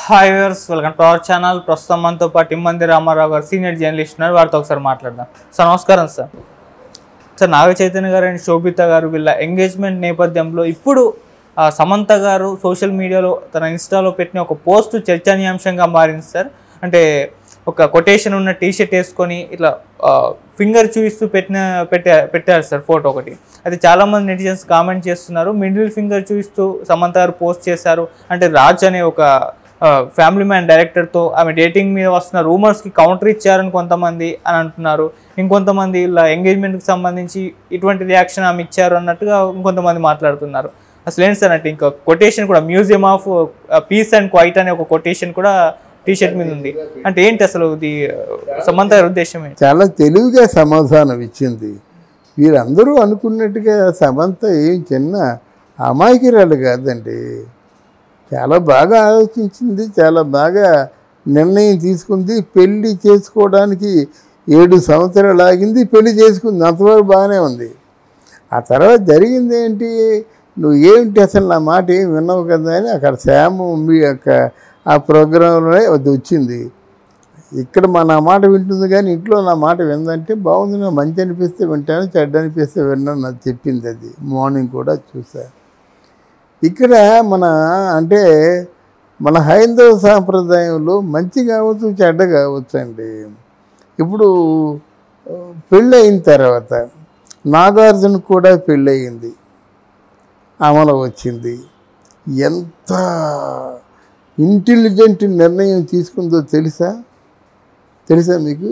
Hi viewers welcome to our channel ప్రస్తుతం మనతో పాటు ఇమ్మంది రామారావు గారు సీనియర్ జర్నలిస్ట్ ఉన్నారు వారితో ఒకసారి మాట్లాడదాం సార్ నమస్కారం సార్ సార్ నాగ చైతన్య గారు అండ్ శోభిత గారు వీళ్ళ ఎంగేజ్మెంట్ నేపథ్యంలో ఇప్పుడు ఆ, సమంత గారు సోషల్ మీడియాలో తన ఇన్స్టాలో పెట్టిన ఒక పోస్ట్ చర్చనీయాంశంగా మారింది సార్ అంటే ఒక కొటేషన్ ఉన్న టీ షర్ట్ వేసుకొని ఇట్లా ఫింగర్ చూపిస్తూ పెట్టిన పెట్టా పెట్టారు సార్ ఫోటో ఒకటి అయితే చాలామంది నెటిజన్స్ కామెంట్ చేస్తున్నారు మిడిల్ ఫింగర్ చూపిస్తూ సమంత గారు పోస్ట్ చేశారు అంటే రాజ్ అనే ఒక ఫ్యామిలీ మ్యాన్ డైరెక్టర్తో ఆమె డేటింగ్ మీద వస్తున్న రూమర్స్కి కౌంటర్ ఇచ్చారని కొంతమంది అని అంటున్నారు ఇంకొంతమంది ఇలా ఎంగేజ్మెంట్కి సంబంధించి ఇటువంటి రియాక్షన్ ఆమె ఇచ్చారు అన్నట్టుగా ఇంకొంతమంది మాట్లాడుతున్నారు అసలు ఏంటి సార్ అంటే ఇంకా కొటేషన్ కూడా museum of peace and quiet అనే ఒక కొటేషన్ కూడా టీ షర్ట్ మీద ఉంది అంటే ఏంటి అసలు ఇది ఆ, సమంత గారి ఉద్దేశం ఏంటి చాలా తెలివిగా సమాధానం ఇచ్చింది వీరందరూ అనుకున్నట్టుగా సమంత ఏం చిన్న అమాయకురాలు కాదండి చాలా బాగా ఆలోచించింది చాలా బాగా నిర్ణయం తీసుకుంది పెళ్లి చేసుకోవడానికి ఏడు సంవత్సరాలు ఆగింది పెళ్లి చేసుకుంది అంతవరకు బాగానే ఉంది ఆ తర్వాత జరిగింది ఏంటి నువ్వు ఏంటి అసలు నా మాట ఏం విన్నావు కదా అని అక్కడ శ్యామ మీ యొక్క ఆ ప్రోగ్రాంలోనే అది వచ్చింది ఇక్కడ మా నా మాట వింటుంది కానీ ఇంట్లో నా మాట విందంటే బాగుంది నాకు మంచి అనిపిస్తే వింటాను చెడ్డ అనిపిస్తే విన్నాను నాకు చెప్పింది అది మార్నింగ్ కూడా చూసా ఇక్కడ మన అంటే మన హైందవ సాంప్రదాయంలో మంచి కావచ్చు చెడ్డ కావచ్చు అండి ఇప్పుడు ఆ, పెళ్ళి అయిన తర్వాత నాగార్జున కూడా పెళ్ళి అయింది అమలు వచ్చింది ఎంత ఇంటెలిజెంట్ నిర్ణయం తీసుకుందో తెలుసా తెలుసా మీకు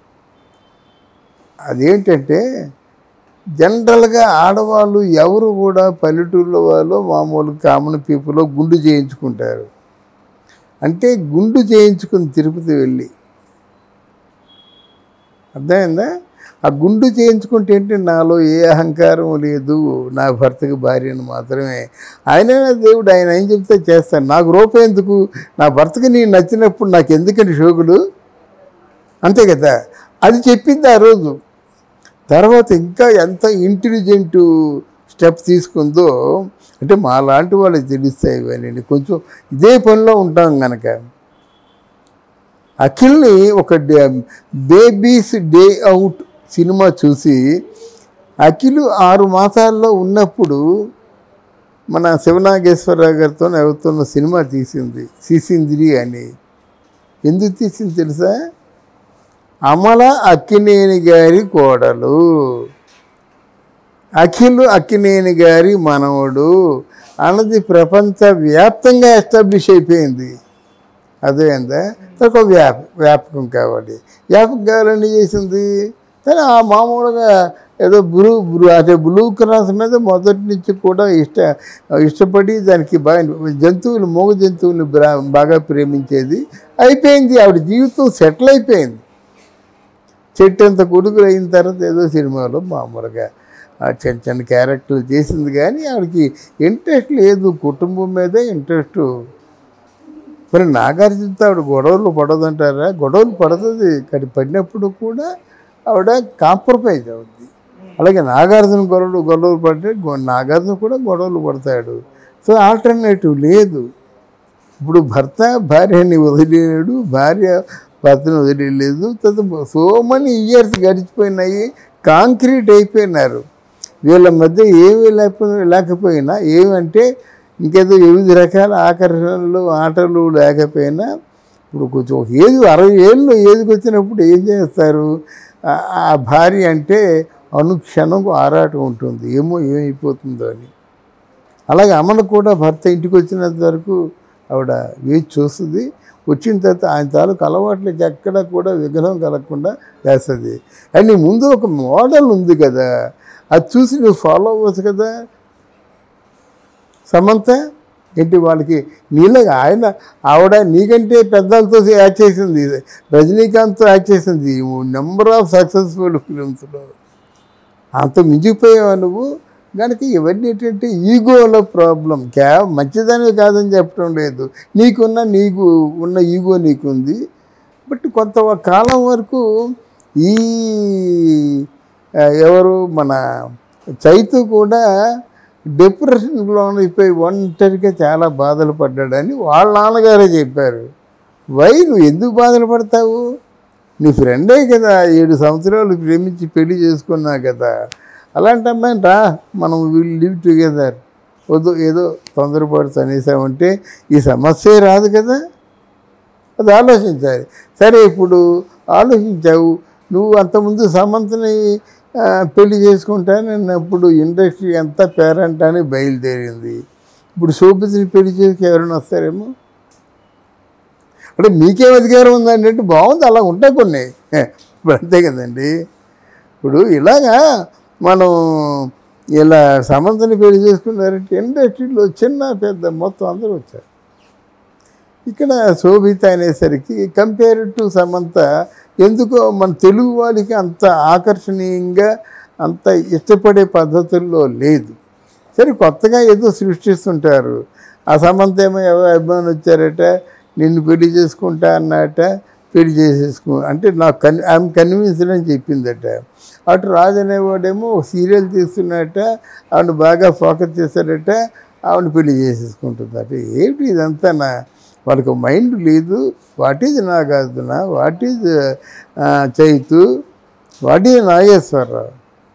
అదేంటంటే జనరల్గా ఆడవాళ్ళు ఎవరు కూడా పల్లెటూరులో వాళ్ళు మామూలు కామన్ పీపుల్ గుండు చేయించుకుంటారు అంటే గుండు చేయించుకుని తిరుపతి వెళ్ళి అర్థమైందా ఆ గుండు చేయించుకుంటే ఏంటి నాలో ఏ అహంకారం లేదు నా భర్తకి భార్యను మాత్రమే ఆయన దేవుడు ఆయన ఏం చెప్తే చేస్తాను నాకు రూపాయి ఎందుకు నా భర్తకి నేను నచ్చినప్పుడు నాకు ఎందుకండి షోకులు అంతే కదా అది చెప్పింది ఆ రోజు తర్వాత ఇంకా ఎంత ఇంటెలిజెంట్ స్టెప్ తీసుకుందో అంటే మా లాంటి వాళ్ళకి తెలుస్తాయి ఇవన్నీ కొంచెం ఇదే పనిలో ఉంటాం కనుక అఖిల్ని ఒక బేబీస్ డే అవుట్ సినిమా చూసి అఖిల్ ఆరు మాసాల్లో ఉన్నప్పుడు మన శివనాగేశ్వరరావు గారితో ఎవరితోనో సినిమా తీసింది సీసిందిరి అని ఎందుకు తీసింది తెలుసా అమల అక్కినేని గారి కోడలు అఖిల్ అక్కినేని గారి మనవడు అన్నది ప్రపంచ వ్యాప్తంగా ఎస్టాబ్లిష్ అయిపోయింది అదేందా ఒక వ్యాప వ్యాపకం కావాలి వ్యాపకం కావాలని చేసింది కానీ ఆ మామూలుగా ఏదో బ్లూ బ్లూ అదే బ్లూ క్రాస్ మీద మొదటి నుంచి కూడా ఇష్ట ఇష్టపడి దానికి బాగా జంతువులు మూగ జంతువులు బ్రా- బాగా ప్రేమించేది అయిపోయింది ఆవిడ జీవితం సెటిల్ అయిపోయింది చెట్టు అంత కొడుకులు అయిన తర్వాత ఏదో సినిమాలో మామూలుగా ఆ చిన్న చిన్న క్యారెక్టర్లు చేసింది కానీ ఆవిడకి ఇంట్రెస్ట్ లేదు కుటుంబం మీదే ఇంట్రెస్ట్ మరి నాగార్జునతో ఆవిడ గొడవలు పడదంటారా గొడవలు పడుతుంది కానీ పడినప్పుడు కూడా ఆవిడ కాంప్రమైజ్ అవుద్ది అలాగే నాగార్జున గొడవలు గొడవలు పడితే గొ- నాగార్జున కూడా గొడవలు పడతాడు సో ఆల్టర్నేటివ్ లేదు ఇప్పుడు భర్త భార్యని వదిలేడు భార్య భర్తను వదిలేదు తర్వాత సో మనీ ఇయర్స్ గడిచిపోయినాయి కాంక్రీట్ అయిపోయినారు వీళ్ళ మధ్య ఏమీ లేకపోయినా లేకపోయినా ఏమంటే ఇంకేదో వివిధ రకాల ఆకర్షణలు ఆటలు లేకపోయినా ఇప్పుడు కొంచెం ఒక ఏజ్ అరవై ఏళ్ళు ఏజ్కి వచ్చినప్పుడు ఏం చేస్తారు ఆ- ఆ భార్య అంటే అనుక్షణం ఆరాటం ఉంటుంది ఏమో ఏమైపోతుందో అని అలాగే అమ్మను కూడా భర్త ఇంటికి వచ్చినంత వరకు ఆవిడ వేచి చూస్తుంది వచ్చిన తర్వాత ఆయన తాలూకు అలవాట్లకి ఎక్కడ కూడా విగ్రహం కలగకుండా చేస్తుంది అండ్ నీ ముందు ఒక మోడల్ ఉంది కదా అది చూసి నువ్వు ఫాలో అవ్వచ్చు కదా సమంత ఏంటి వాళ్ళకి నీళ్ళగా ఆయన ఆవిడ నీకంటే పెద్దలతో యాక్ట్ చేసింది రజనీకాంత్తో యాక్ట్ చేసింది నెంబర్ ఆఫ్ సక్సెస్ఫుల్ ఫిలిమ్స్లో అంత మించిపోయావా నువ్వు కనుక ఇవన్నీ ఏంటంటే ఈగోల ప్రాబ్లం క్యా మంచిదని కాదని చెప్పడం లేదు నీకున్న నీకు ఉన్న ఈగో నీకుంది బట్ కొంత కాలం వరకు ఈ ఆ, ఎవరు మన చైతు కూడా డిప్రెషన్లో అయిపోయి ఒంటరిగా చాలా బాధలు పడ్డాడని వాళ్ళ నాన్నగారే చెప్పారు వై నువ్వు ఎందుకు బాధలు పడతావు నీ ఫ్రెండే కదా ఏడు సంవత్సరాలు ప్రేమించి పెళ్లి చేసుకున్నా కదా అలాంటి అమ్మాయిని రా మనం విల్ లివ్ టుగెదర్ వద్దు ఏదో తొందరపాటు తనేసామంటే ఈ సమస్యే రాదు కదా అది ఆలోచించాలి సరే ఇప్పుడు ఆలోచించావు నువ్వు అంతకుముందు సమంతని ఆ, పెళ్లి చేసుకుంటానన్నప్పుడు ఇండస్ట్రీ అంతా పేరెంట్ అని బయలుదేరింది ఇప్పుడు శోభితిని పెళ్లి చేసి ఎవరైనా వస్తారేమో అంటే మీకేం అధికారం ఉందండి అంటే బాగుంది అలా ఉంటాయి కొన్ని ఇప్పుడు అంతే కదండి ఇప్పుడు ఇలాగా మనం ఇలా సమంతని పెళ్లి చేసుకున్నారంటే ఇండస్ట్రీలో చిన్న పెద్ద మొత్తం అందరూ వచ్చారు ఇక్కడ శోభిత అనేసరికి కంపేర్ టు సమంత ఎందుకో మన తెలుగు వాళ్ళకి అంత ఆకర్షణీయంగా అంత ఇష్టపడే పద్ధతుల్లో లేదు సరే కొత్తగా ఏదో సృష్టిస్తుంటారు ఆ సమంత ఏమో ఎవరో అభిమానులు వచ్చారట నిన్ను పెళ్లి చేసుకుంటా అన్నట పెళ్లి చేసేసుకో అంటే నాకు కన్ ఐఎమ్ కన్విన్స్డ్ అని చెప్పిందట అటు రాజు అనేవాడేమో సీరియల్ తీస్తున్నట్ట ఆవిడ బాగా ఫోకస్ చేశాడట ఆవిడ పెళ్లి చేసేసుకుంటుందట ఏమిటి ఇదంతా నా వాళ్ళకి మైండ్ లేదు what is Nagarjuna what is Chaitu what is Nageswara Rao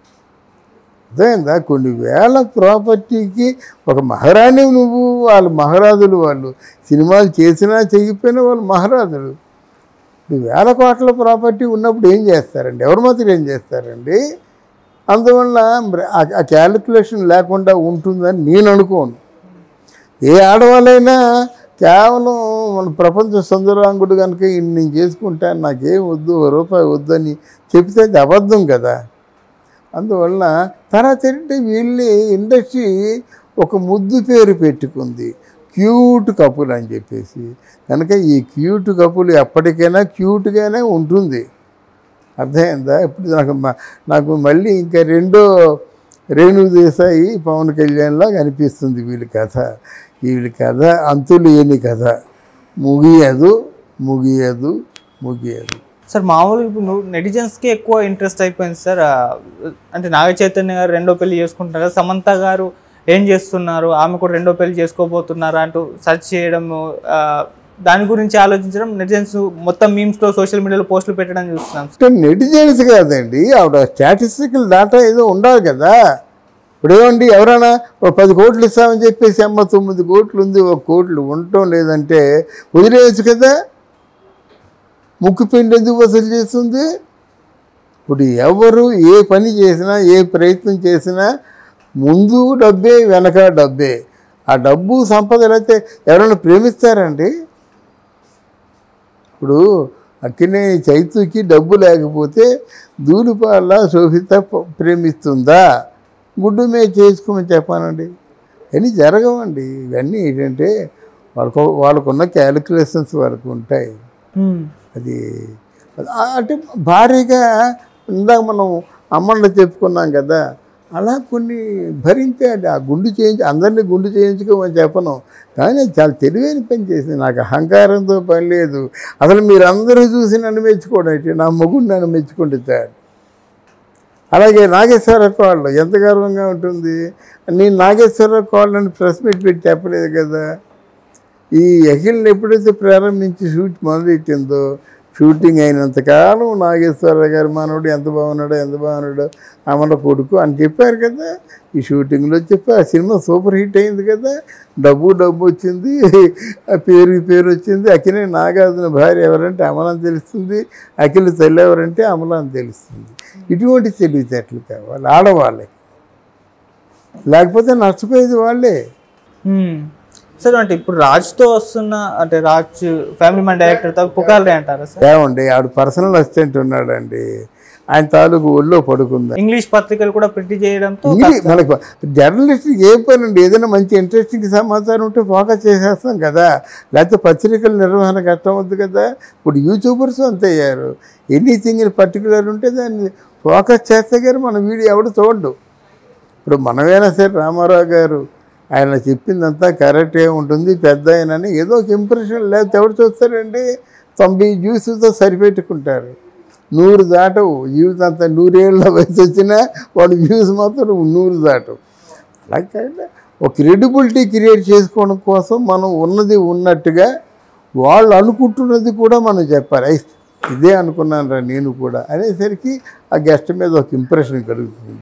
అర్థమైందా కొన్ని వేల ప్రాపర్టీకి ఒక మహారాణి నువ్వు వాళ్ళు మహారాజులు వాళ్ళు సినిమాలు చేసినా చేయకపోయినా వాళ్ళు మహారాజులు ఇప్పుడు వేల కోట్ల ప్రాపర్టీ ఉన్నప్పుడు ఏం చేస్తారండి ఎవరి మాత్రం ఏం చేస్తారండి అందువల్ల మరి ఆ- ఆ క్యాలిక్యులేషన్ లేకుండా ఉంటుందని నేను అనుకోను ఏ ఆడవాళ్ళైనా కేవలం మన ప్రపంచ సుందరాంగుడు కనుక ఇన్ని నేను చేసుకుంటాను నాకేం వద్దు ఓ రూపాయి వద్దని చెప్తే అది అబద్ధం కదా అందువల్ల తర్వాత ఏంటంటే వీళ్ళని ఇండస్ట్రీ ఒక ముద్దు పేరు పెట్టుకుంది క్యూట్ కపుల్ అని చెప్పేసి కనుక ఈ క్యూట్ కపుల్ ఎప్పటికైనా క్యూట్గానే ఉంటుంది అర్థమైందా ఇప్పుడు నాకు మ- నాకు మళ్ళీ ఇంకా రెండో రేణు దేశాయి పవన్ కళ్యాణ్లాగా అనిపిస్తుంది వీళ్ళ కథ వీళ్ళ కథ అంతులేని కథ ముగియదు ముగియదు ముగియదు సార్ మామూలుగా ఇప్పుడు నువ్వు నెటిజన్స్కి ఎక్కువ ఇంట్రెస్ట్ అయిపోయింది సార్ ఆ, అంటే నాగ చైతన్య గారు రెండో పెళ్లి చేసుకుంటారు కదా సమంత గారు ఏం చేస్తున్నారు ఆమె కూడా రెండో పెళ్లి చేసుకోబోతున్నారా అంటూ సెర్చ్ చేయడం ఆ, దాని గురించి ఆలోచించడం నెటిజన్స్ మొత్తం మీమ్స్లో సోషల్ మీడియాలో పోస్టులు పెట్టడం చూస్తున్నాం అంటే నెటిజన్స్ కాదండి ఆవిడ స్టాటిస్టికల్ డేటా ఏదో ఉండాలి కదా ఇప్పుడు ఏమండి ఎవరైనా ఒక పది కోట్లు ఇస్తామని చెప్పేసి అమ్మ తొమ్మిది కోట్లు ఉంది ఒక కోట్లు ఉండటం లేదంటే వదిలేయచ్చు కదా ముక్కు పిండి ఎందుకు వసూలు చేస్తుంది ఇప్పుడు ఎవరు ఏ పని చేసినా ఏ ప్రయత్నం చేసినా ముందు డబ్బే వెనక డబ్బే ఆ డబ్బు సంపదలు అయితే ఎవరైనా ప్రేమిస్తారండి ఇప్పుడు అక్కినే చైతుకి డబ్బు లేకపోతే దూలిపాల శోభిత ప- ప్రేమిస్తుందా గుడ్డు మీద చేసుకోమని చెప్పానండి అని జరగవండి ఇవన్నీ ఏంటంటే వాళ్ళకు వాళ్ళకున్న క్యాలిక్యులేషన్స్ వాళ్ళకు ఉంటాయి అది ఆ- అంటే భారీగా ఇందాక మనం అమ్మలో చెప్పుకున్నాం కదా అలా కొన్ని భరించాడు ఆ గుండు చేయించి అందరినీ గుండు చేయించుకోమని చెప్పను కానీ అది చాలా తెలివైన పని చేసింది నాకు అహంకారంతో పని లేదు అసలు మీరు అందరూ చూసి నన్ను మెచ్చుకోవడం ఏంటి? నా మొగుడు నన్ను మెచ్చుకుంటే చాలు అలాగే నాగేశ్వర కోళ్ళు ఎంత గర్వంగా ఉంటుంది నేను నాగేశ్వర కోళ్ళని ప్రెస్ మీట్ పెట్టి చెప్పలేదు కదా ఈ అఖిల్ని ఎప్పుడైతే ప్రారంభించి షూట్ మొదలెట్టిందో షూటింగ్ అయినంతకాలం నాగేశ్వరరావు గారి మనవడు ఎంత బాగున్నాడో ఎంత బాగున్నాడో అమల కొడుకు అని చెప్పారు కదా ఈ షూటింగ్లో చెప్పి ఆ సినిమా సూపర్ హిట్ అయింది కదా డబ్బు డబ్బు వచ్చింది ఆ పేరు పేరు వచ్చింది అఖిలే నాగార్జున భార్య ఎవరంటే అమల అని తెలుస్తుంది అఖిల తల్లి ఎవరంటే అమల అని తెలుస్తుంది ఇటువంటి తెలివితేటలు కావాలి ఆడవాళ్ళకి లేకపోతే నష్టపోయేది వాళ్ళే మ్మ్. సార్ అంటే ఇప్పుడు రాజ్తో వస్తున్న అంటే రాజ్ ఫ్యామిలీ మ్యాన్ డైరెక్టర్తో పుకార్లే అంటారా సార్ ఏమండి ఆవిడ పర్సనల్ అసిస్టెంట్ ఉన్నాడండి ఆయన తాలూకు ఒళ్ళో పడుకుందా ఇంగ్లీష్ పత్రికలు కూడా ప్రింట్ చేయడంతో ఇంగ్లీష్ మనకు జర్నలిస్ట్ ఏం పని అండి ఏదైనా మంచి ఇంట్రెస్టింగ్ సమాచారం ఉంటే ఫోకస్ చేసేస్తాం కదా లేకపోతే పత్రికల నిర్వహణ కష్టం వద్దు కదా ఇప్పుడు యూట్యూబర్స్ అంతే అయ్యారు ఎనీథింగ్ పర్టికులర్ ఉంటే దాన్ని ఫోకస్ చేస్తే కానీ మన వీడియో ఎవడు చూడడు ఇప్పుడు మనమైనా సరే రామారావు గారు ఆయన చెప్పిందంతా కరెక్టే ఉంటుంది పెద్ద ఆయనని ఏదో ఒక ఇంప్రెషన్ లేకపోతే ఎవరు చూస్తారండి తొంభై జ్యూస్తో సరిపెట్టుకుంటారు నూరు దాటవు జీవితం అంతా నూరేళ్ళ వయసు వచ్చినా వాడు వ్యూస్ మాత్రం నూరు దాటవు అలా కాకుండా ఒక క్రెడిబిలిటీ క్రియేట్ చేసుకోవడం కోసం మనం ఉన్నది ఉన్నట్టుగా వాళ్ళు అనుకుంటున్నది కూడా మనం చెప్పాలి "ఐ, ఇదే అనుకున్నాను రా నేను కూడా అనేసరికి ఆ గెస్ట్ మీద ఒక ఇంప్రెషన్ కలుగుతుంది